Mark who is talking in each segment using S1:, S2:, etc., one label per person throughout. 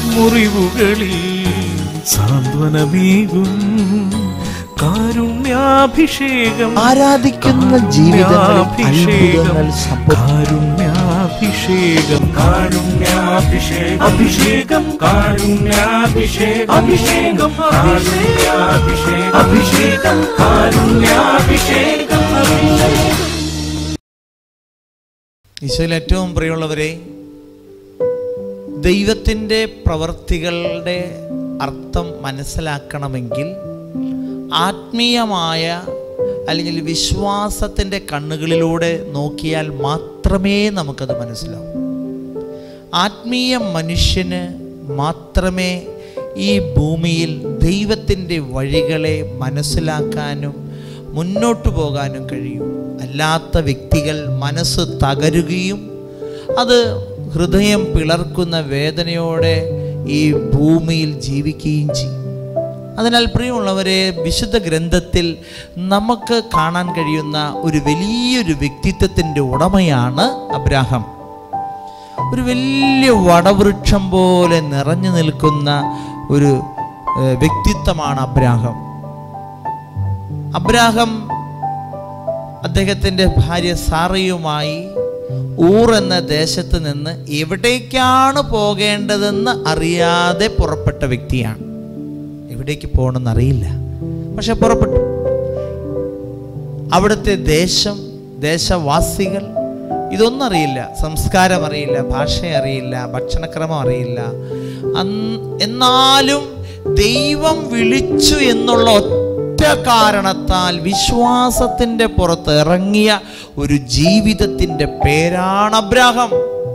S1: മുറിവുകളിൽ സാന്ത്വനമേകും കാരുണ്യാഭിഷേകം
S2: ആരാധിക്കുന്ന ജീവിതങ്ങളിൽ അത്ഭുതങ്ങൾ സംഭവിക്കും
S1: കാരുണ്യാഭിഷേകം കാരുണ്യാഭിഷേകം അഭിഷേകം കാരുണ്യാഭിഷേകം അഭിഷേകം കാരുണ്യാഭിഷേകം അഭിഷേകം കാരുണ്യാഭിഷേകം അഭിഷേകം
S2: ഈശോയിൽ ഏറ്റവും പ്രിയമുള്ളവരെ ദൈവത്തിൻ്റെ പ്രവർത്തികളുടെ അർത്ഥം മനസ്സിലാക്കണമെങ്കിൽ ആത്മീയമായ അല്ലെങ്കിൽ വിശ്വാസത്തിൻ്റെ കണ്ണുകളിലൂടെ നോക്കിയാൽ മാത്രമേ നമുക്കത് മനസ്സിലാവൂ ആത്മീയ മനുഷ്യന് മാത്രമേ ഈ ഭൂമിയിൽ ദൈവത്തിൻ്റെ വഴികളെ മനസ്സിലാക്കാനും മുന്നോട്ട് പോകാനും കഴിയൂ അല്ലാത്ത വ്യക്തികൾ മനസ്സ് തകരുകയും അത് ഹൃദയം പിളർക്കുന്ന വേദനയോടെ ഈ ഭൂമിയിൽ ജീവിക്കുകയും ചെയ്യും അതിനാൽ പ്രിയമുള്ളവരെ വിശുദ്ധ ഗ്രന്ഥത്തിൽ നമുക്ക് കാണാൻ കഴിയുന്ന ഒരു വലിയൊരു വ്യക്തിത്വത്തിൻ്റെ ഉടമയാണ് അബ്രാഹം ഒരു വലിയ വടവൃക്ഷം പോലെ നിറഞ്ഞു നിൽക്കുന്ന ഒരു ഏഹ്, വ്യക്തിത്വമാണ് അബ്രാഹം അബ്രാഹം അദ്ദേഹത്തിൻ്റെ ഭാര്യ സാറയുമായി ഊർ എന്ന ദേശത്ത് നിന്ന് എവിടേക്കാണ് പോകേണ്ടതെന്ന് അറിയാതെ പുറപ്പെട്ട വ്യക്തിയാണ് എവിടേക്ക് പോകണമെന്ന് അറിയില്ല പക്ഷെ പുറപ്പെട്ടു അവിടുത്തെ ദേശം ദേശവാസികൾ ഇതൊന്നും അറിയില്ല സംസ്കാരം അറിയില്ല ഭാഷ അറിയില്ല ഭക്ഷണക്രമം അറിയില്ല അന്ന് എന്നാലും ദൈവം വിളിച്ചു എന്നുള്ള ഒറ്റ കാരണത്താൽ വിശ്വാസത്തിൻ്റെ പുറത്ത് ഇറങ്ങിയ ഒരു ജീവിതത്തിൻ്റെ പേരാണ് അബ്രാഹം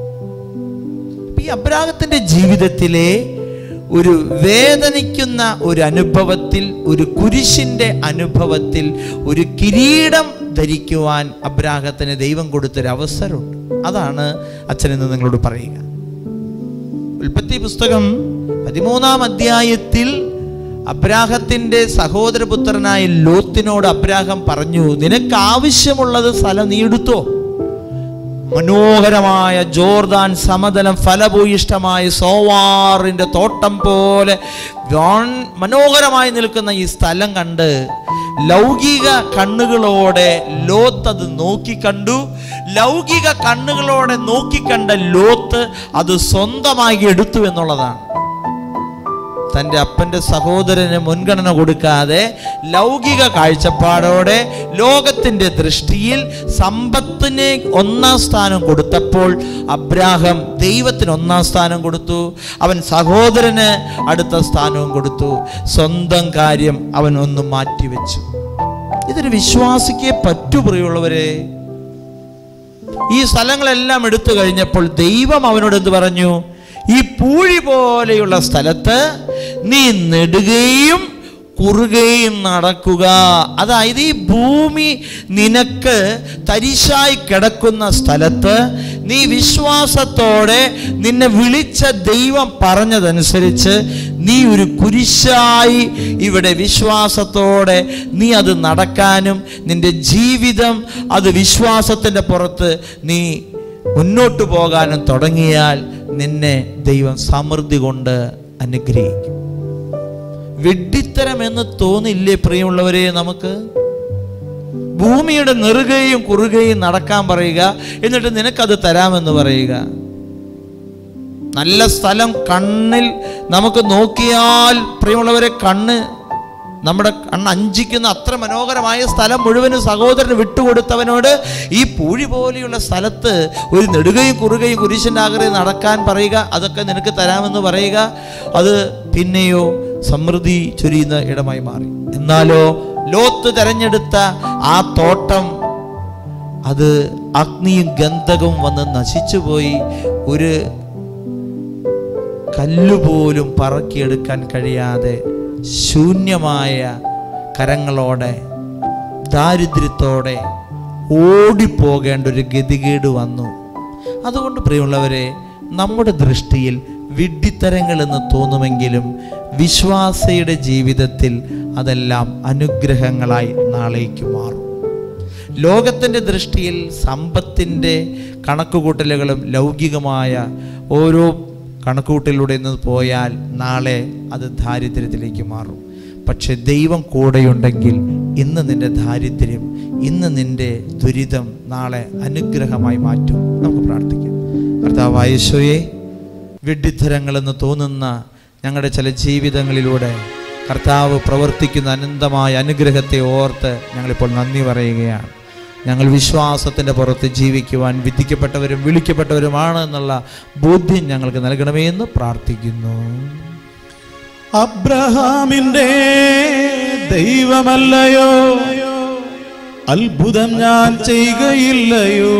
S2: ഈ അബ്രാഹത്തിന്റെ ജീവിതത്തിലെ ഒരു വേദനിക്കുന്ന ഒരു അനുഭവത്തിൽ ഒരു കുരിശിന്റെ അനുഭവത്തിൽ ഒരു കിരീടം ധരിക്കുവാൻ അബ്രാഹത്തിന് ദൈവം കൊടുത്തൊരു അവസരമുണ്ട് അതാണ് അച്ഛനെന്ന് നിങ്ങളോട് പറയുക ഉൽപ്പത്തി പുസ്തകം പതിമൂന്നാം അധ്യായത്തിൽ അബ്രാഹത്തിന്റെ സഹോദരപുത്രനായ ലോത്തിനോട് അബ്രാഹം പറഞ്ഞു നിനക്ക് ആവശ്യമുള്ളത് സ്ഥലം നീ എടുത്തോ മനോഹരമായ ജോർദാൻ സമതലം ഫലഭൂയിഷ്ടമായ സോവാറിന്റെ തോട്ടം പോലെ വാൻ- മനോഹരമായി നിൽക്കുന്ന ഈ സ്ഥലം കണ്ട് ലൗകിക കണ്ണുകളോടെ ലോത്ത് അത് നോക്കിക്കണ്ടു ലൗകിക കണ്ണുകളോടെ നോക്കിക്കണ്ട ലോത്ത് അത് സ്വന്തമായി എടുത്തു എന്നുള്ളതാണ് തൻ്റെ അപ്പൻ്റെ സഹോദരന് മുൻഗണന കൊടുക്കാതെ ലൗകിക കാഴ്ചപ്പാടോടെ ലോകത്തിൻ്റെ ദൃഷ്ടിയിൽ സമ്പത്തിന് ഒന്നാം സ്ഥാനം കൊടുത്തപ്പോൾ അബ്രാഹം ദൈവത്തിന് ഒന്നാം സ്ഥാനം കൊടുത്തു അവൻ സഹോദരന് അടുത്ത സ്ഥാനവും കൊടുത്തു സ്വന്തം കാര്യം അവൻ ഒന്ന് മാറ്റിവെച്ചു ഇതൊരു വിശ്വാസിക്ക് പറ്റു പ്രിയമുള്ളവരെ ഈ സ്ഥലങ്ങളെല്ലാം എടുത്തു കഴിഞ്ഞപ്പോൾ ദൈവം അവനോട് എന്ത് പറഞ്ഞു ഈ പൂഴി പോലെയുള്ള സ്ഥലത്ത് നീ നെടുകയും കുറുകയും നടക്കുക അതായത് ഈ ഭൂമി നിനക്ക് തരിശായി കിടക്കുന്ന സ്ഥലത്ത് നീ വിശ്വാസത്തോടെ നിന്നെ വിളിച്ച ദൈവം പറഞ്ഞതനുസരിച്ച് നീ ഒരു കുരിശായി ഇവിടെ വിശ്വാസത്തോടെ നീ അത് നടക്കാനും നിന്റെ ജീവിതം അത് വിശ്വാസത്തിൻ്റെ പുറത്ത് നീ മുന്നോട്ട് പോകാനും തുടങ്ങിയാൽ നിന്നെ ദൈവം സമൃദ്ധി കൊണ്ട് അനുഗ്രഹിക്കും വെഡിത്തരം എന്ന് തോന്നില്ലേ പ്രിയമുള്ളവരെ നമുക്ക് ഭൂമിയുടെ നെറുകയും കുറുകയും നടക്കാൻ പറയുക എന്നിട്ട് നിനക്കത് തരാമെന്ന് പറയുക നല്ല സ്ഥലം കണ്ണിൽ നമുക്ക് നോക്കിയാൽ പ്രിയമുള്ളവരെ കണ്ണ് നമ്മുടെ കണ്ണ് അഞ്ചിക്കുന്ന അത്ര മനോഹരമായ സ്ഥലം മുഴുവനും സഹോദരന് വിട്ടുകൊടുത്തവനോട് ഈ പൂഴി പോലെയുള്ള സ്ഥലത്ത് ഒരു നെടുകയും കുറുകയും കുരിശിൻ്റെ ആഗ്രഹം നടക്കാൻ പറയുക അതൊക്കെ നിനക്ക് തരാമെന്ന് പറയുക അത് പിന്നെയോ സമൃദ്ധി ചൊരിയുന്ന ഇടമായി മാറി എന്നാലോ ലോത്ത് തെരഞ്ഞെടുത്ത ആ തോട്ടം അത് അഗ്നിയും ഗന്ധകവും വന്ന് നശിച്ചുപോയി ഒരു കല്ലുപോലും പറക്കിയെടുക്കാൻ കഴിയാതെ ശൂന്യമായ കരങ്ങളോടെ ദാരിദ്ര്യത്തോടെ ഓടിപ്പോകേണ്ട ഒരു ഗതികേട് വന്നു അതുകൊണ്ട് പ്രിയമുള്ളവരെ നമ്മുടെ ദൃഷ്ടിയിൽ വിഡ്ഢിത്തരങ്ങൾ എന്ന് തോന്നുമെങ്കിലും വിശ്വാസയുടെ ജീവിതത്തിൽ അതെല്ലാം അനുഗ്രഹങ്ങളായി നാളേക്ക് മാറും ലോകത്തിൻ്റെ ദൃഷ്ടിയിൽ സമ്പത്തിൻ്റെ കണക്കുകൂട്ടലുകളും ലൗകികമായ ഓരോ കണക്കൂട്ടിലൂടെ ഇന്ന് പോയാൽ നാളെ അത് ദാരിദ്ര്യത്തിലേക്ക് മാറും പക്ഷെ ദൈവം കൂടെയുണ്ടെങ്കിൽ ഇന്ന് നിന്റെ ദാരിദ്ര്യം ഇന്ന് നിന്റെ ദുരിതം നാളെ അനുഗ്രഹമായി മാറ്റും നമുക്ക് പ്രാർത്ഥിക്കാം കർത്താവായ യേശോയെ വിഡ്ഢിത്തരങ്ങളെന്ന് തോന്നുന്ന ഞങ്ങളുടെ ചില ജീവിതങ്ങളിലൂടെ കർത്താവ് പ്രവർത്തിക്കുന്ന അനന്തമായ അനുഗ്രഹത്തെ ഓർത്ത് ഞങ്ങളിപ്പോൾ നന്ദി പറയുകയാണ് ഞങ്ങൾ വിശ്വാസത്തിൻ്റെ പുറത്ത് ജീവിക്കുവാൻ വിധിക്കപ്പെട്ടവരും വിളിക്കപ്പെട്ടവരുമാണ് എന്നുള്ള ബോധ്യം ഞങ്ങൾക്ക് നൽകണമേ എന്ന് പ്രാർത്ഥിക്കുന്നു
S3: അബ്രഹാമിന്റെ ദൈവമല്ലയോ അത്ഭുതം ഞാൻ ചെയ്യുകയില്ലയോ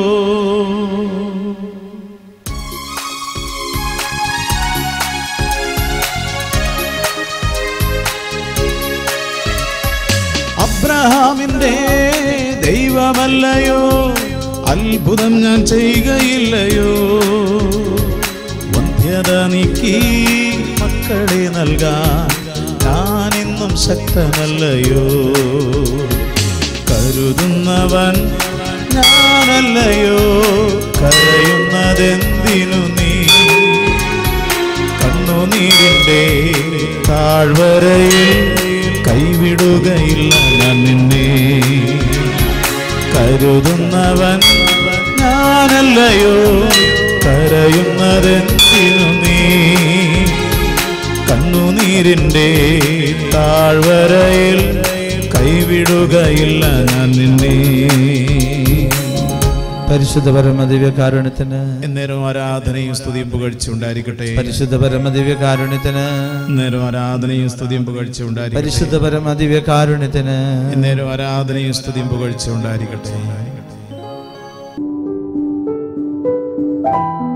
S3: അബ്രഹാമിന്റെ ദൈവമല്ലയോ അത്ഭുതം ഞാൻ ചെയ്യുകയില്ലയോ വന്ധ്യത നീക്കി മക്കളെ നൽകാൻ ഞാനിന്നും ശക്തനല്ലയോ കരുതുന്നവൻ ഞാനല്ലയോ കരയുന്നതെന്തിനു നീ കണ്ണുനീരിന്റെ താഴ്വരയിൽ കൈവിടുകയില്ല ഞാൻ നിന്നെ കരുതുന്നവൻ ഞാനല്ലയോ കരയുന്നതെന്തിനു നീ കണ്ണുനീരിന്റെ താഴ്വരയിൽ കൈവിടുകയില്ല ഞാൻ നിന്നെ
S2: പരിശുദ്ധ പരമദിവ്യ കാരുണ്യത്തിന്
S3: എന്നേരം ആരാധനയും സ്തുതിയും പുകഴ്ചയുണ്ടായിരിക്കട്ടെ
S2: പരിശുദ്ധ പരമദിവ്യ കാരുണ്യത്തിന്
S3: എന്നേരം ആരാധനയും സ്തുതിയും പുകഴ്ചയുണ്ടായിരിക്കട്ടെ
S2: പരിശുദ്ധ പരമദിവ്യ കാരുണ്യത്തിന്
S3: എന്നേരം ആരാധനയും സ്തുതിയും പുകഴ്ചയുണ്ടായിരിക്കട്ടെ